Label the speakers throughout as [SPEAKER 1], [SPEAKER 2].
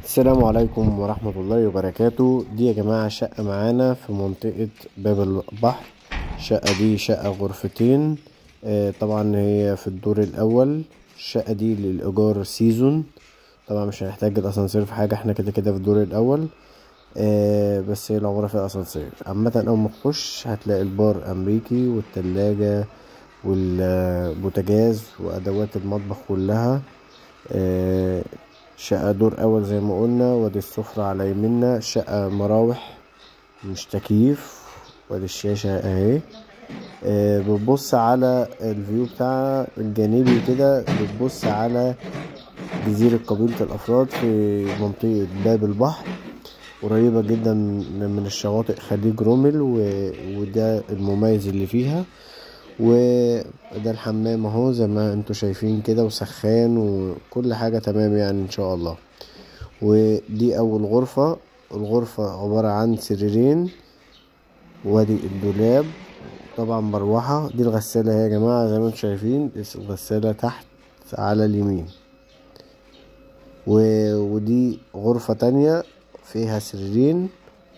[SPEAKER 1] السلام عليكم ورحمة الله وبركاته دي يا جماعة شقة معانا في منطقة باب البحر الشقة دي شقة غرفتين آه، طبعا هي في الدور الأول الشقة دي للإيجار سيزون طبعا مش هنحتاج الأسانسير في حاجة احنا كده كده في الدور الأول آه، بس هي العمارة فيها أسانسير عامة أول ما تخش هتلاقي البار أمريكي والتلاجة والبوتاجاز وأدوات المطبخ كلها آه، شقة دور أول زي ما قلنا وادي السفرة على يمنا شقة مراوح مش تكييف وادي الشاشة اهي آه، بتبص على الفيو بتاعها الجانبي كده بتبص على جزيرة قبيلة الأفراد في منطقة باب البحر قريبة جدا من الشواطئ خليج رومل و- وده المميز اللي فيها وده الحمام اهو زي ما انتوا شايفين كده وسخان وكل حاجة تمام يعني ان شاء الله ودي اول غرفة الغرفة عبارة عن سريرين وادي الدولاب طبعا مروحة دي الغسالة اهي يا جماعة زي ما انتوا شايفين الغسالة تحت على اليمين و... ودي غرفة تانية فيها سريرين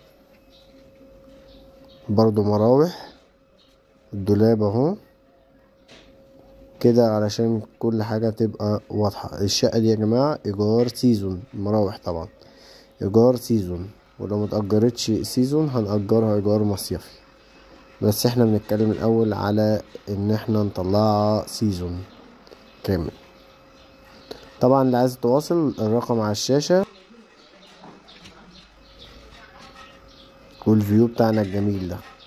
[SPEAKER 1] برضو مراوح الدولاب اهو كده علشان كل حاجة تبقى واضحة الشقة دي يا جماعة ايجار سيزون مراوح طبعا ايجار سيزون ولو متأجرتش سيزون هنأجرها ايجار مصيفي بس احنا بنتكلم الاول على ان احنا نطلعها سيزون كامل طبعا اللي عايز يتواصل الرقم على الشاشة والفيو بتاعنا الجميل ده